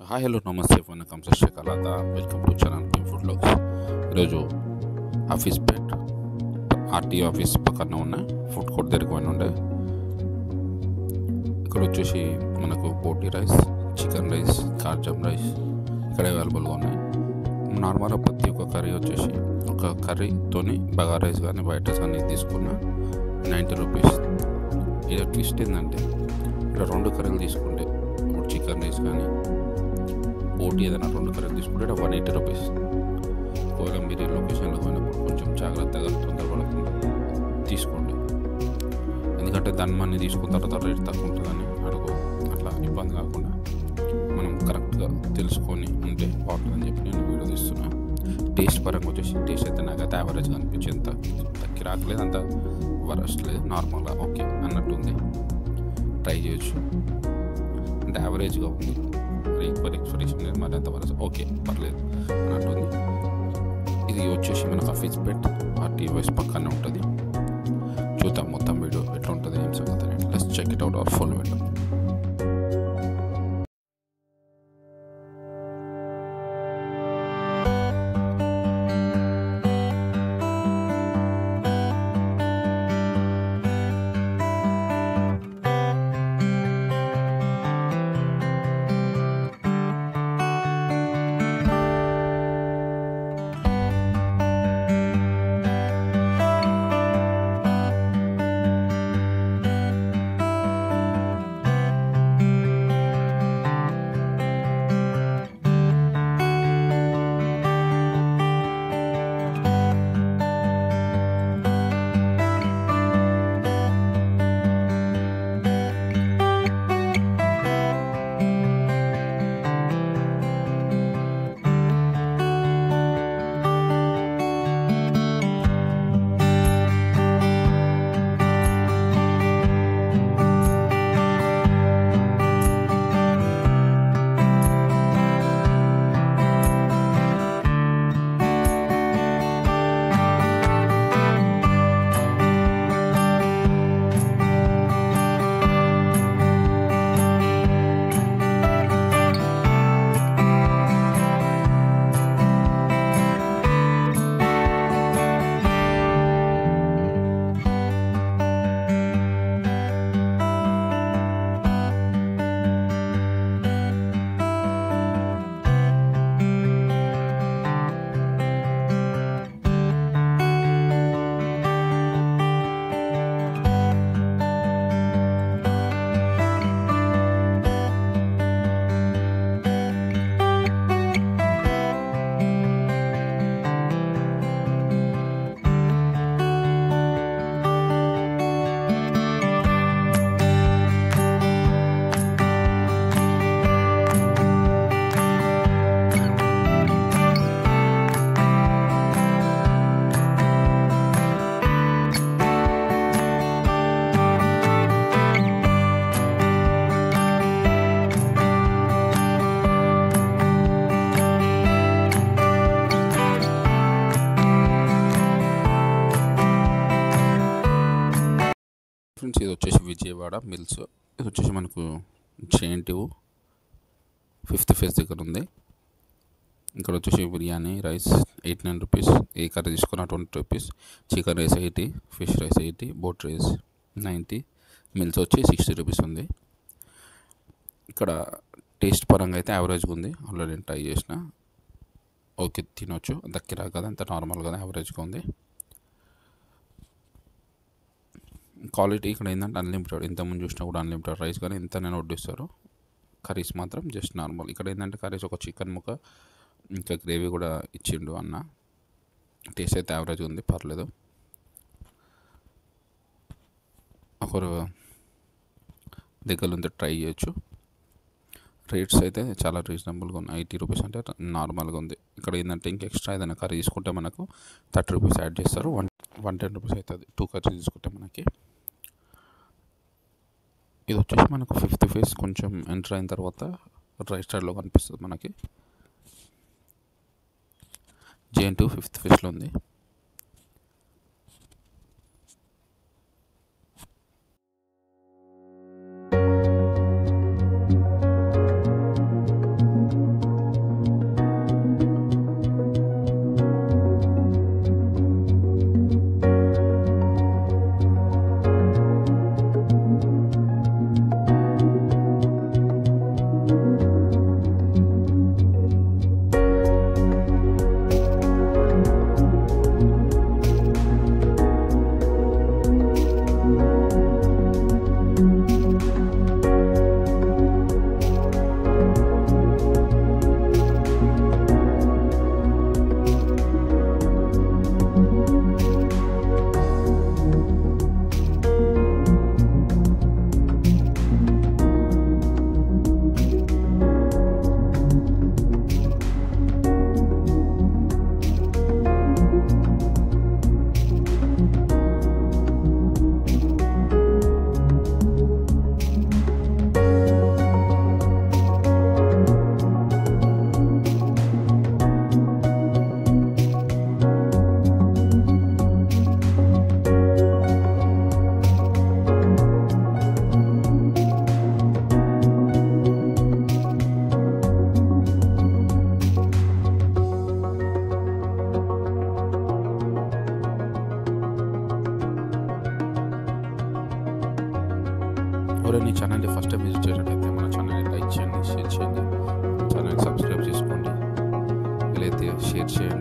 hi hello నమస్తే వనకం Srikalatha welcome to channel team food logs ఈరోజు ఆఫీస్ బెడ్ ఆర్టీఓ ఆఫీస్ పక్కన ఉన్న ఫుడ్ కోర్ట్ దగ్గరికి పోయిన ఉండే ఇక్కడ వచ్చేసి మనకు పోటీ రైస్ చికెన్ రైస్ కార్జమ్ రైస్ ఇక్కడ అవైలబుల్గా ఉన్నాయి నార్మల్గా ప్రతి ఒక్క కర్రీ వచ్చేసి ఒక కర్రీతోని బగా రైస్ కానీ వైట్ రైస్ కానీ తీసుకున్న నైంటీ రూపీస్ ఇది ట్విస్ట్ ఏంటంటే ఇక్కడ రెండు కర్రీలు తీసుకుంటే ఇప్పుడు చికెన్ రైస్ కానీ పోటీ ఏదైనా రెండు కర్రీలు తీసుకుంటే వన్ ఎయిటీ రూపీస్ ఒకవేళ మీరు ఈ లొకేషన్లో పోయినప్పుడు కొంచెం జాగ్రత్తగా తొందరపడకుండా తీసుకోండి ఎందుకంటే దాన్ని మనీ తీసుకున్న తర్వాత రేట్ తక్కువ ఉంటుందని అడుగు అట్లా ఇబ్బంది కాకుండా మనం కరెక్ట్గా తెలుసుకొని ఉంటే బాగుంటుందని చెప్పి నేను వీడియో తీస్తున్నా టేస్ట్ పరంగా వచ్చేసి టేస్ట్ అయితే నాకైతే యావరేజ్గా అనిపించింది అంత తక్కి రాకలేదు అంత వరస్ట్ లేదు నార్మల్గా ఓకే అన్నట్టు ఉంది ట్రై చేయొచ్చు అంటే యావరేజ్గా ఉంది మరి ఎక్కువ ఎక్స్పెక్టేషన్ లేదు మరి అంత వరస్ట్ ఓకే పర్లేదు అన్నట్టు ఉంది ఇది వచ్చేసి మనకు ఆఫీస్ బెడ్ ఆర్టీ వైస్ పక్కనే ఉంటుంది చూద్దాం మొత్తం వీడియో ఎట్లా ఉంటుంది ఏం సంగతి let's check it out our full video friends ఇది వచ్చేసి విజయవాడ మిల్స్ ఇది వచ్చేసి మనకు జేఎన్టీయు ఫిఫ్త్ ఫేజ్ దగ్గర ఉంది ఇక్కడ వచ్చేసి biryani rice eighty nine rupees ఏ కర్రీ తీసుకున్న twenty rupees chicken rice eighty fish rice eighty బోట్ రైస్ నైంటీ మిల్స్ వచ్చి సిక్స్టీ రూపీస్ ఉంది ఇక్కడ టేస్ట్ పరంగా అయితే యావరేజ్గా ఉంది ఆల్రెడీ నేను ట్రై చేసిన ఓకే తినొచ్చు దక్కిరా కదా అంత నార్మల్ కదా యావరేజ్గా ఉంది క్వాలిటీ ఇక్కడ ఏంటంటే అన్లిమిటెడ్ ఇంతకుముందు చూసినా కూడా అన్లిమిటెడ్ రైస్ కానీ ఇంత నేను వడ్డిస్తారు కర్రీస్ మాత్రం జస్ట్ నార్మల్ ఇక్కడ ఏంటంటే కర్రీస్ ఒక చికెన్ ముక్క ఇంకా గ్రేవీ కూడా ఇచ్చిండు అన్న టేస్ట్ అయితే యావరేజ్ ఉంది పర్లేదు ఒకరు దగ్గర ఉంది ట్రై చేయొచ్చు రేట్స్ అయితే చాలా రీజనబుల్గా ఉన్నాయి ఎయిటీ రూపీస్ అంటే నార్మల్గా ఉంది ఇక్కడ ఏంటంటే ఇంకా ఎక్స్ట్రా ఏదైనా కర్రీ తీసుకుంటే మనకు థర్టీ రూపీస్ యాడ్ చేస్తారు వన్ వన్ టెన్ రూపీస్ అవుతుంది టూ కర్రీస్ తీసుకుంటే మనకి ఇది వచ్చేసి మనకు ఫిఫ్త్ ఫేస్ కొంచెం ఎంటర్ అయిన తర్వాత రైట్ సైడ్లో కనిపిస్తుంది మనకి జేఎన్ టూ ఫిఫ్త్ ఫేస్లో ఉంది ఎవరైనా ఈ ఛానల్ని ఫస్ట్ టైం విజిట్ చేసినట్టయితే మన ఛానల్ని లైక్ చేయండి షేర్ చేయండి ఛానల్ సబ్స్క్రైబ్ చేసుకోండి వీలైతే షేర్ చేయండి